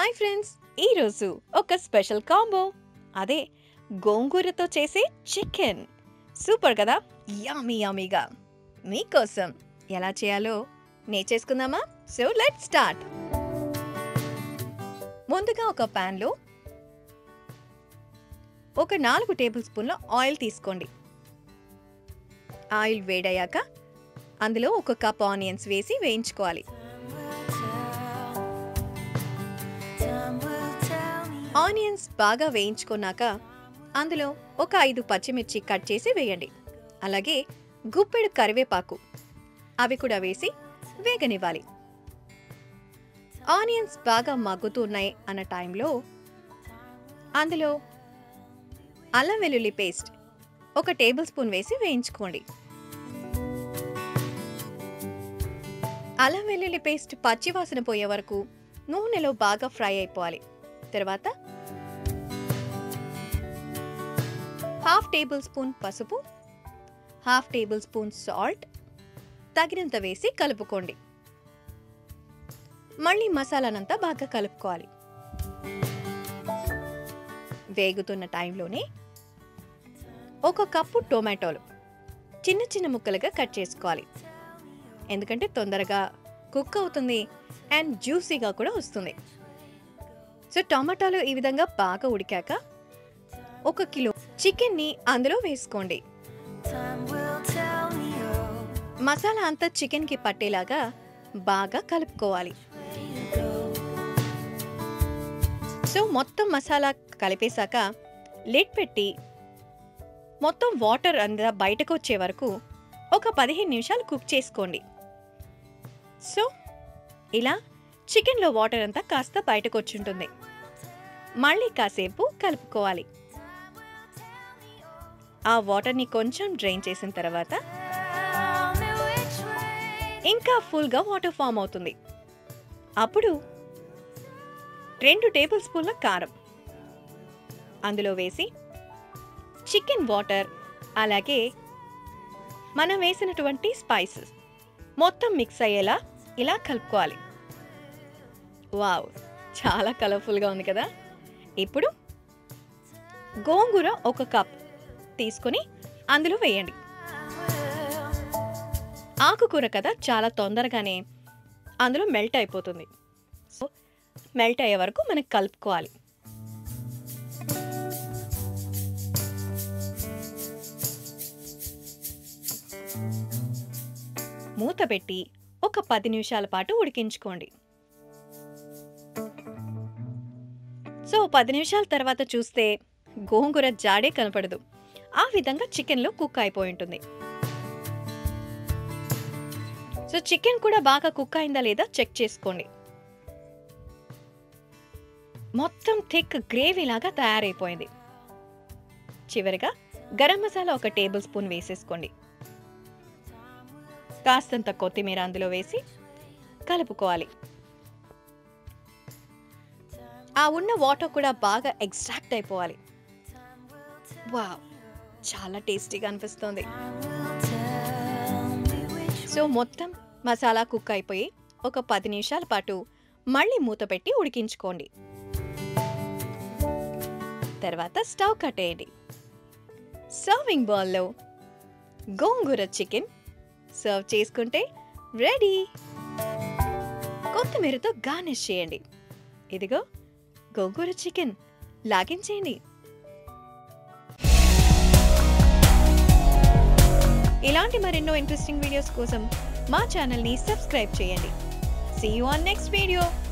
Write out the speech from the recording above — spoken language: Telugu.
హాయ్ ఫ్రెండ్స్ ఈరోజు ఒక స్పెషల్ కాంబో అదే గోంగూరతో చేసే చికెన్ సూపర్ కదా యామీ యామీగా మీకోసం ఎలా చేయాలో నేర్చేసుకుందామా సో లెట్ స్టార్ట్ ముందుగా ఒక ప్యాన్లో ఒక నాలుగు టేబుల్ స్పూన్ల ఆయిల్ తీసుకోండి ఆయిల్ వేడయ్యాక అందులో ఒక కప్ ఆనియన్స్ వేసి వేయించుకోవాలి ఆనియన్స్ బాగా వేయించుకున్నాక అందులో ఒక ఐదు పచ్చిమిర్చి కట్ చేసి వేయండి అలాగే గుప్పెడు కరివేపాకు అవి కూడా వేసి వేగనివ్వాలి ఆనియన్స్ బాగా మగ్గుతున్నాయి అన్న టైంలో అందులో అల్లం వెల్లుల్లి పేస్ట్ ఒక టేబుల్ స్పూన్ వేసి వేయించుకోండి అల్లం వెల్లుల్లి పేస్ట్ పచ్చివాసన పోయే వరకు నూనెలో బాగా ఫ్రై అయిపోవాలి తర్వాత హాఫ్ టేబుల్ స్పూన్ పసుపు హాఫ్ టేబుల్ స్పూన్ సాల్ట్ తగినంత వేసి కలుపుకోండి మళ్ళీ మసాలానంతా బాగా కలుపుకోవాలి వేగుతున్న టైంలోనే ఒక కప్పు టొమాటోలు చిన్న చిన్న ముక్కలుగా కట్ చేసుకోవాలి ఎందుకంటే తొందరగా కుక్ అవుతుంది అండ్ జ్యూసీగా కూడా వస్తుంది సో టమాటాలు ఈ విధంగా బాగా ఉడికాక ఒక కిలో చికెన్ని అందులో వేసుకోండి మసాలా అంతా చికెన్కి పట్టేలాగా బాగా కలుపుకోవాలి సో మొత్తం మసాలా కలిపేశాక లిడ్ పెట్టి మొత్తం వాటర్ అంతా బయటకు వచ్చే వరకు ఒక పదిహేను నిమిషాలు కుక్ చేసుకోండి సో ఇలా చికెన్లో వాటర్ అంతా కాస్త బయటకు వచ్చుంటుంది మళ్ళీ కాసేపు కలుపుకోవాలి ఆ వాటర్ని కొంచెం డ్రైన్ చేసిన తర్వాత ఇంకా ఫుల్గా వాటర్ ఫామ్ అవుతుంది అప్పుడు రెండు టేబుల్ స్పూన్ల కారం అందులో వేసి చికెన్ వాటర్ అలాగే మనం వేసినటువంటి స్పైసెస్ మొత్తం మిక్స్ అయ్యేలా ఇలా కలుపుకోవాలి వావ్ చాలా కలర్ఫుల్గా ఉంది కదా ఇప్పుడు గోంగూర ఒక కప్ తీసుకొని అందులో వేయండి ఆకుకూర కదా చాలా తొందరగానే అందులో మెల్ట్ అయిపోతుంది సో మెల్ట్ అయ్యే వరకు మనకి కలుపుకోవాలి మూత పెట్టి ఒక పది నిమిషాల పాటు ఉడికించుకోండి సో పది నిమిషాల తర్వాత చూస్తే గోంగూర జాడే కనపడదు ఆ విధంగా చికెన్లో కుక్ అయిపోయి ఉంటుంది సో చికెన్ కూడా బాగా కుక్ అయిందా లేదా చెక్ చేసుకోండి మొత్తం థిక్ గ్రేవీ లాగా తయారైపోయింది చివరిగా గరం మసాలా ఒక టేబుల్ స్పూన్ వేసేసుకోండి కాస్తంత కొత్తిమీర అందులో వేసి కలుపుకోవాలి ఆ ఉన్న వాటర్ కూడా బాగా ఎగ్జాక్ట్ అయిపోవాలి వావ్ చాలా టేస్టీగా అనిపిస్తుంది సో మొత్తం మసాలా కుక్ అయిపోయి ఒక పది నిమిషాల పాటు మళ్ళీ మూత పెట్టి ఉడికించుకోండి తర్వాత స్టవ్ కట్టేయండి సర్వింగ్ బౌల్లో గోంగూర చికెన్ సర్వ్ చేసుకుంటే రెడీ కొత్తిమీరతో గార్నిష్ చేయండి ఇదిగో గోంగూర చికెన్ లాగించేయండి ఇలాంటి మరెన్నో ఇంట్రెస్టింగ్ వీడియోస్ కోసం మా ఛానల్ని సబ్స్క్రైబ్ చేయండి see you on next video